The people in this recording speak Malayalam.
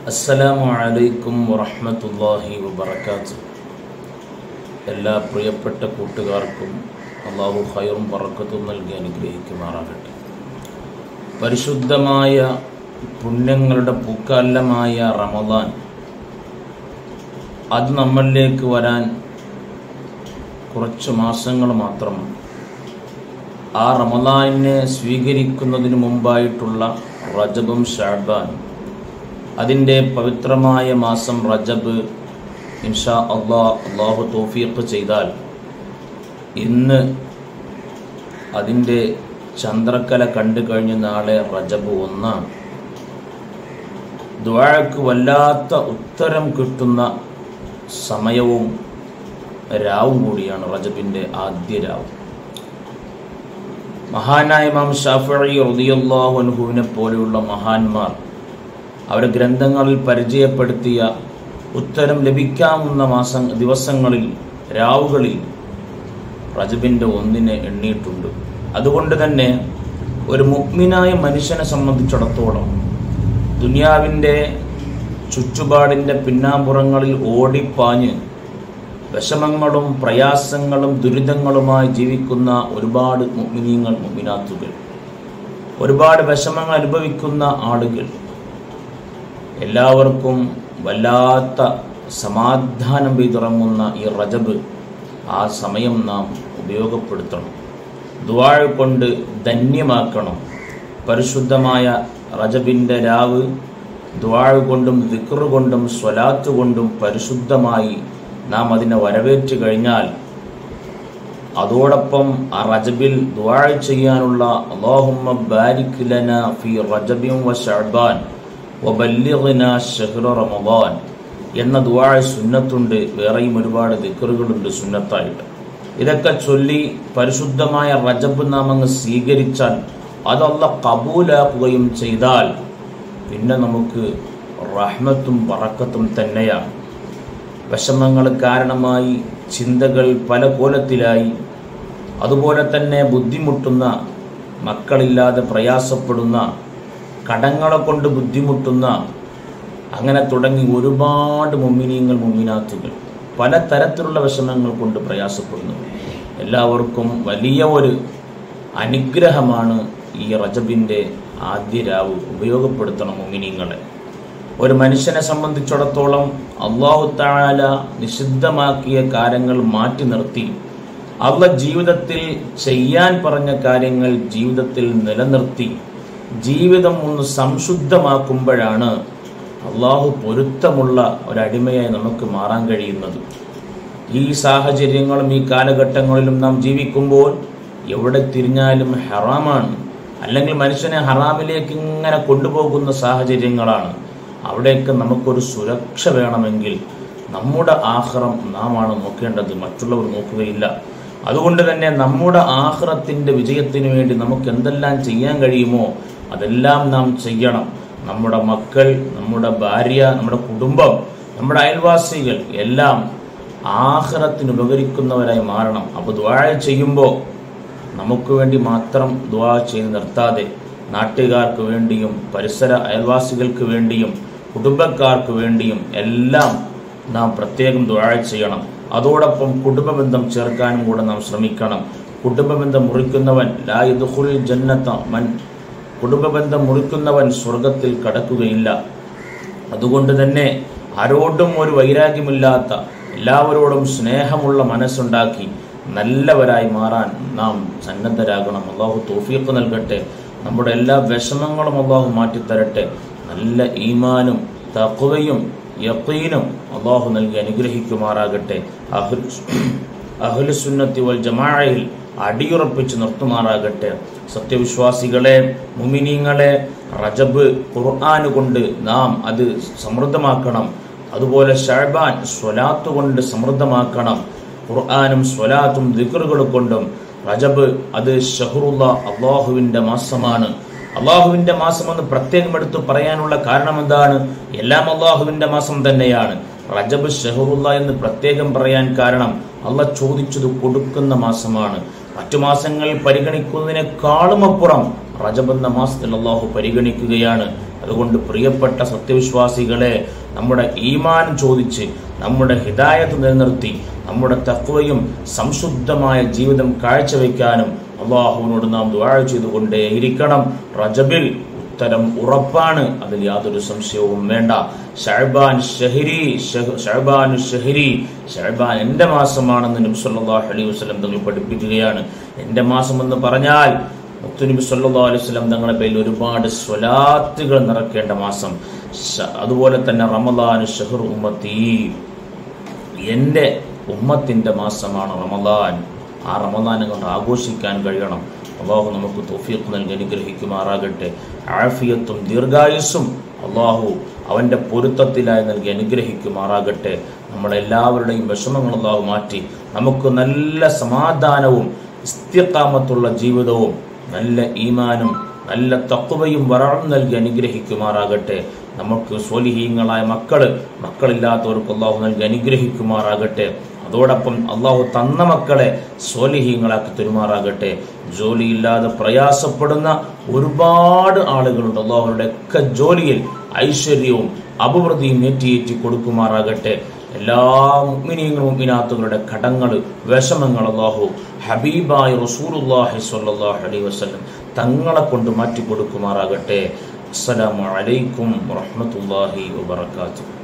അസ്സലാമു അലൈക്കും വറഹ്മത്തുള്ളാഹി വബറകാത്തു എല്ലാ പ്രിയപ്പെട്ട കൂട്ടുകാർക്കും അള്ളാഹു ഖൈറും ബറക്കത്തും നൽകി അനുഗ്രഹിക്കുമാറാകട്ടെ പരിശുദ്ധമായ പുണ്യങ്ങളുടെ പൂക്കാലമായ റമദാൻ അത് നമ്മളിലേക്ക് വരാൻ കുറച്ച് മാസങ്ങൾ മാത്രമാണ് ആ റമദാനിനെ സ്വീകരിക്കുന്നതിന് മുമ്പായിട്ടുള്ള റജബും ഷാബാൻ അതിൻ്റെ പവിത്രമായ മാസം റജബ് ഇൻഷാ അള്ളാ അള്ളാഹു തോഫീഖ് ചെയ്താൽ ഇന്ന് അതിൻ്റെ ചന്ദ്രക്കല കണ്ടു കഴിഞ്ഞ നാളെ റജബ് ഒന്നാണ് ദ്വാഴക്ക് വല്ലാത്ത ഉത്തരം കിട്ടുന്ന സമയവും രാവും കൂടിയാണ് റജബിൻ്റെ ആദ്യ രാവ് മഹാനായ ഇമാം ഷാഫി റളിയല്ലാഹു അൻഹുവിനെ പോലെയുള്ള മഹാന്മാർ അവരുടെ ഗ്രന്ഥങ്ങളിൽ പരിചയപ്പെടുത്തിയ ഉത്തരം ലഭിക്കാവുന്ന മാസം ദിവസങ്ങളിൽ രാവുകളിൽ റജബിൻ്റെ ഒന്നിനെ എണ്ണിയിട്ടുണ്ട് അതുകൊണ്ട് തന്നെ ഒരു മുഗ്മിനായ മനുഷ്യനെ സംബന്ധിച്ചിടത്തോളം ദുനിയാവിൻ്റെ ചുറ്റുപാടിൻ്റെ പിന്നാമ്പുറങ്ങളിൽ ഓടിപ്പാഞ്ഞ് വിഷമങ്ങളും പ്രയാസങ്ങളും ദുരിതങ്ങളുമായി ജീവിക്കുന്ന ഒരുപാട് മുഗ്മിനീങ്ങൾ മുഗ്മിനാത്തുകൾ ഒരുപാട് വിഷമങ്ങൾ അനുഭവിക്കുന്ന ആളുകൾ എല്ലാവർക്കും വല്ലാത്ത സമാധാനം പെയ്തിറങ്ങുന്ന ഈ റജബ് ആ സമയം നാം ഉപയോഗപ്പെടുത്തണം ദ്വാഴ കൊണ്ട് ധന്യമാക്കണം പരിശുദ്ധമായ റജബിൻ്റെ രാവ് ദ്വാഴ കൊണ്ടും ദിക്റ് കൊണ്ടും സ്വലാത്ത് കൊണ്ടും പരിശുദ്ധമായി നാം അതിനെ വരവേറ്റ് കഴിഞ്ഞാൽ അതോടൊപ്പം ആ റജബിൽ ദ്വാഴ ചെയ്യാനുള്ള അള്ളാഹുമ്മ ബാരിക് ലന ഫി റജബിൻ വ ഷഅബാൻ വബല്ലിഗ്ന ഷഹ്റ റമദാൻ എന്ന ദുആ സുന്നത്തുണ്ട് വേറെയും ഒരുപാട് ദിക്റുകളുണ്ട് സുന്നത്തായിട്ട് ഇതൊക്കെ ചൊല്ലി പരിശുദ്ധമായ റജബ് നാം അങ്ങ് സ്വീകരിച്ചാൽ അതല്ല കബൂലാക്കുകയും ചെയ്താൽ പിന്നെ നമുക്ക് റഹ്മത്തും വറക്കത്തും തന്നെയാണ് വിഷമങ്ങൾ കാരണമായി ചിന്തകൾ പല കോലത്തിലായി അതുപോലെ തന്നെ ബുദ്ധിമുട്ടുന്ന മക്കളില്ലാതെ പ്രയാസപ്പെടുന്ന കടങ്ങളെ കൊണ്ട് ബുദ്ധിമുട്ടുന്ന അങ്ങനെ തുടങ്ങി ഒരുപാട് മുമ്മിനീങ്ങൾ മുമ്മിനാത്തുകൾ പല തരത്തിലുള്ള വിഷമങ്ങൾ കൊണ്ട് പ്രയാസപ്പെടുന്നു എല്ലാവർക്കും വലിയ ഒരു അനുഗ്രഹമാണ് ഈ റജബിൻ്റെ ആദ്യ രാവ് ഉപയോഗപ്പെടുത്തണം മുമ്മിനീങ്ങളെ ഒരു മനുഷ്യനെ സംബന്ധിച്ചിടത്തോളം അള്ളാഹു താല നിഷിദ്ധമാക്കിയ കാര്യങ്ങൾ മാറ്റി നിർത്തി അവ ജീവിതത്തിൽ ചെയ്യാൻ പറഞ്ഞ കാര്യങ്ങൾ ജീവിതത്തിൽ നിലനിർത്തി ജീവിതം ഒന്ന് സംശുദ്ധമാക്കുമ്പോഴാണ് അള്ളാഹു പൊരുത്തമുള്ള ഒരടിമയായി നമുക്ക് മാറാൻ കഴിയുന്നത് ഈ സാഹചര്യങ്ങളും ഈ കാലഘട്ടങ്ങളിലും നാം ജീവിക്കുമ്പോൾ എവിടെ തിരിഞ്ഞാലും ഹറാമാണ് അല്ലെങ്കിൽ മനുഷ്യനെ ഹറാമിലേക്ക് ഇങ്ങനെ കൊണ്ടുപോകുന്ന സാഹചര്യങ്ങളാണ് അവിടെയൊക്കെ നമുക്കൊരു സുരക്ഷ വേണമെങ്കിൽ നമ്മുടെ ആഹ്റം നാമാണ് നോക്കേണ്ടത് മറ്റുള്ളവർ നോക്കുകയില്ല അതുകൊണ്ട് തന്നെ നമ്മുടെ ആഹ്റത്തിൻ്റെ വിജയത്തിന് വേണ്ടി നമുക്ക് എന്തെല്ലാം ചെയ്യാൻ കഴിയുമോ അതെല്ലാം നാം ചെയ്യണം നമ്മുടെ മക്കൾ നമ്മുടെ ഭാര്യ നമ്മുടെ കുടുംബം നമ്മുടെ അയൽവാസികൾ എല്ലാം ആഹ്റത്തിന് ഉപകരിക്കുന്നവരായി മാറണം അപ്പോൾ ദ്വാഴ ചെയ്യുമ്പോൾ നമുക്ക് വേണ്ടി മാത്രം ദ്വാ ചെയ്ത് നിർത്താതെ നാട്ടുകാർക്ക് വേണ്ടിയും പരിസര അയൽവാസികൾക്ക് വേണ്ടിയും കുടുംബക്കാർക്ക് വേണ്ടിയും എല്ലാം നാം പ്രത്യേകം ദ്വാഴ ചെയ്യണം അതോടൊപ്പം കുടുംബബന്ധം ചേർക്കാനും കൂടെ നാം ശ്രമിക്കണം കുടുംബബന്ധം മുറിക്കുന്നവൻ ലായുദുൽ ജന്നത്ത മൻ കുടുംബബന്ധം മുറിക്കുന്നവൻ സ്വർഗത്തിൽ കടക്കുകയില്ല അതുകൊണ്ട് തന്നെ ആരോടും ഒരു വൈരാഗ്യമില്ലാത്ത എല്ലാവരോടും സ്നേഹമുള്ള മനസ്സുണ്ടാക്കി നല്ലവരായി മാറാൻ നാം സന്നദ്ധരാകണം അള്ളാഹു തോഫീക്ക് നൽകട്ടെ നമ്മുടെ എല്ലാ വിഷമങ്ങളും അള്ളാഹു മാറ്റിത്തരട്ടെ നല്ല ഈമാനും തക്കുവയും യക്കീനും അള്ളാഹു നൽകി അനുഗ്രഹിക്കുമാറാകട്ടെ അഹുലുസുന്നത്തി വൽ ജമാഅയിൽ അടിയുറപ്പിച്ച് നിർത്തുമാറാകട്ടെ സത്യവിശ്വാസികളെ മുമിനീങ്ങളെ റജബ് ഖുർആൻ കൊണ്ട് നാം അത് സമൃദ്ധമാക്കണം അതുപോലെ ഷാബാൻ സ്വലാത്ത് കൊണ്ട് സമൃദ്ധമാക്കണം ഖുർആാനും സ്വലാത്തും ദിക്കറുകൾ കൊണ്ടും റജബ് അത് ഷഹറുള്ള അള്ളാഹുവിൻ്റെ മാസമാണ് അള്ളാഹുവിൻ്റെ മാസം എന്ന് പ്രത്യേകം എടുത്ത് പറയാനുള്ള കാരണം എന്താണ് എല്ലാം അള്ളാഹുവിൻ്റെ മാസം തന്നെയാണ് റജബ് ഷഹറുള്ള എന്ന് പ്രത്യേകം പറയാൻ കാരണം അള്ള ചോദിച്ചത് കൊടുക്കുന്ന മാസമാണ് മറ്റു മാസങ്ങൾ പരിഗണിക്കുന്നതിനേക്കാളും അപ്പുറം റജബ് എന്ന മാസത്തിൽ അള്ളാഹു പരിഗണിക്കുകയാണ് അതുകൊണ്ട് പ്രിയപ്പെട്ട സത്യവിശ്വാസികളെ നമ്മുടെ ഈമാൻ ചോദിച്ച് നമ്മുടെ ഹിദായത്ത് നിലനിർത്തി നമ്മുടെ തക്വയും സംശുദ്ധമായ ജീവിതം കാഴ്ചവെക്കാനും അള്ളാഹുവിനോട് നാം ദുആ ചെയ്തുകൊണ്ടേ ഇരിക്കണം റജബിൽ ഉത്തരം ഉറപ്പാണ് അതിൽ യാതൊരു സംശയവും വേണ്ട ഷഹബാൻ ഷഹരി ഷഹബാൻ ഷഹരി ഷഹബാൻ എന്റെ മാസമാണെന്ന് നബി സല്ലല്ലാഹു അലൈഹി വസല്ലം തങ്ങൾ പഠിപ്പിക്കുകയാണ് എന്റെ മാസം എന്ന് പറഞ്ഞാൽ മുത്തുനബി സല്ലല്ലാഹു അലൈഹി വസല്ലം തങ്ങളുടെ പേരിൽ ഒരുപാട് സ്വലാത്തുകൾ നിറക്കേണ്ട മാസം ശ- അതുപോലെ തന്നെ റമദാൻ ഷഹർ ഉമ്മത്തി എൻ്റെ ഉമ്മത്തിൻ്റെ മാസമാണ് റമദാൻ ആ റമദാനെ കൊണ്ട് ആഘോഷിക്കാൻ കഴിയണം അള്ളാഹു നമുക്ക് തൗഫീഖ് നൽകി അനുഗ്രഹിക്കുമാറാകട്ടെ ആഫിയത്തും ദീർഘായുസ്സും അള്ളാഹു അവൻ്റെ പൊരുത്തത്തിലായി നൽകി അനുഗ്രഹിക്കുമാറാകട്ടെ നമ്മളെല്ലാവരുടെയും വിഷമങ്ങൾ അള്ളാഹു മാറ്റി നമുക്ക് നല്ല സമാധാനവും ഇസ്തിക്കാമത്തുള്ള ജീവിതവും നല്ല ഈമാനും നല്ല തക്കുവയും വറവും നൽകി അനുഗ്രഹിക്കുമാറാകട്ടെ നമുക്ക് സ്വലിഹീങ്ങളായ മക്കള് മക്കളില്ലാത്തവർക്ക് അള്ളാഹു നൽകി അനുഗ്രഹിക്കുമാറാകട്ടെ അതോടൊപ്പം അള്ളാഹു തന്ന മക്കളെ സ്വലിഹീങ്ങളാക്കി തെരുമാറാകട്ടെ ജോലിയില്ലാതെ പ്രയാസപ്പെടുന്ന ഒരുപാട് ആളുകളുണ്ട് അള്ളാഹുരുടെ ഒക്കെ ജോലിയിൽ ഐശ്വര്യവും അഭിവൃദ്ധിയും ഏറ്റിയേറ്റി കൊടുക്കുമാറാകട്ടെ എല്ലാ മുഅ്മിനീങ്ങളും മുഅ്മിനാത്തുകളുടെ കടങ്ങൾ വിഷമങ്ങൾ അല്ലാഹു ഹബീബായ റസൂലുള്ളാഹി സ്വല്ലല്ലാഹു അലൈഹി വസല്ലം തങ്ങളെ കൊണ്ട് മാറ്റി കൊടുക്കുമാറാകട്ടെ അസ്സലാമു അലൈക്കും വറഹ്മത്തുള്ളാഹി വബറകാതുഹു